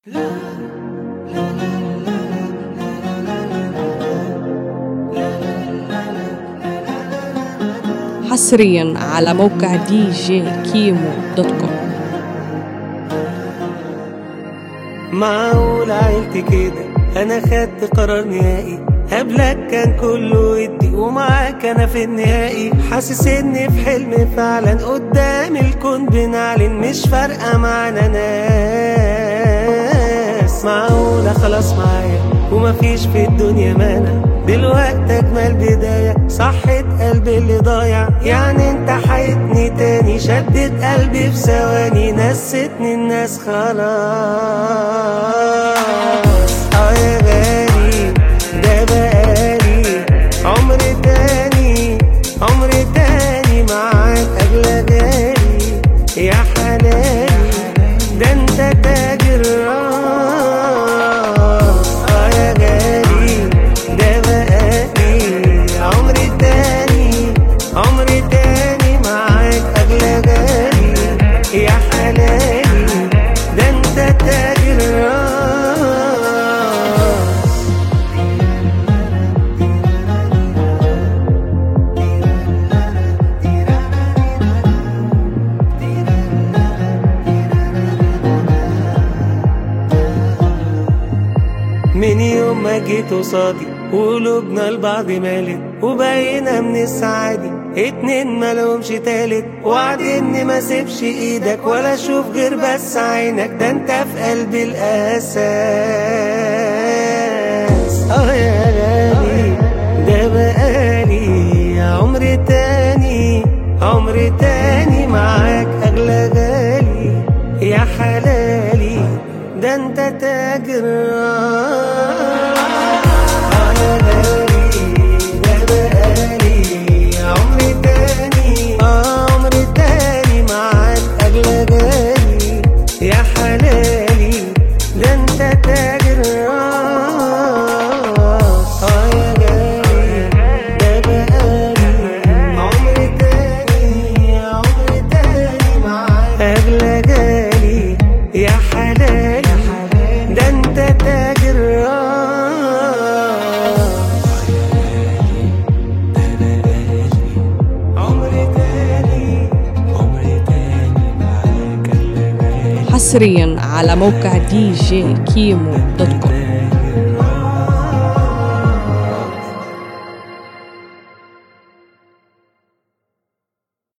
حصريا على موقع دي جي كيمو دوت كوم معقول عيلتي كده انا خدت قرار نهائي قبلك كان كله ودي ومعاك انا في النهائي حاسس اني في حلم فعلا قدام الكون بنعلن مش فارقه معانا ناس معقولة خلاص معايا ومفيش في الدنيا مانع دلوقتي اجمل بداية صحت قلبي اللي ضايع يعني انت حيتني تاني شدت قلبي في ثواني نستني الناس خلاص اه يا غالي ده بقالي عمر تاني عمر تاني معاك اغلى غالي يا حلالي ده انت تاج الراس اه يا غالي ده بقالي عمر تاني عمر تاني معاك اغلى غالي يا حلالي ده انت تاج الراس من يوم ما جيت قصادي وقلوبنا لبعض مالت وبقينا من السعادة اتنين مالهمش تالت وعد اني ما سيبش ايدك ولا اشوف غير بس عينك ده انت في قلبي الاساس اه يا غالي ده بقالي عمر تاني عمر تاني معاك اغلى غالي يا حلالي ده انت تاج الراس آه يا غالي ده بقالي عمر تاني آه عمر تاني معاك اغلى غالي يا حلالي ده انت تاج الراس اه يا غالي ده بقالي عمر تاني عمر تاني معاك اغلى غالي يا حلالي ده انت تاج الراس عمر تاني عمر تاني معاك اغلى غالي حصريا على موقع دي جي كيمو دوت كوم